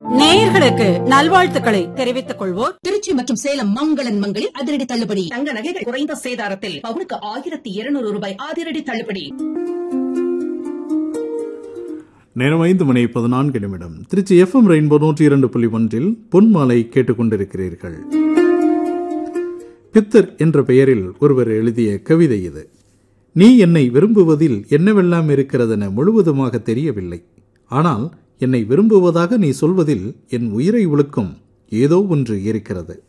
நேயர்களுக்கு நல்வாழ்த்துக்களை தெரிவித்துக் கொள்வோர் திருச்சி மற்றும் சேலம் மங்களன் மங்களில் அதிரடி தள்ளுபடி தங்க நகைகள் குறைந்த சேதாரத்தில் பவுனுக்கு ஆயிரத்தி இருநூறு ரூபாய் அதிரடி தள்ளுபடி நேரம் ஐந்து மணி பதினான்கு நிமிடம் திருச்சி எஃப்எம் ரெயின்போ நூற்றி இரண்டு புள்ளி ஒன்றில் பொன்மாலை கேட்டுக்கொண்டிருக்கிறீர்கள் பித்தர் என்ற பெயரில் ஒருவர் எழுதிய கவிதை இது நீ என்னை விரும்புவதில் என்னவெல்லாம் இருக்கிறதென முழுவதுமாக தெரியவில்லை ஆனால் என்னை விரும்புவதாக நீ சொல்வதில் என் உயிரை உழுக்கும் ஏதோ ஒன்று இருக்கிறது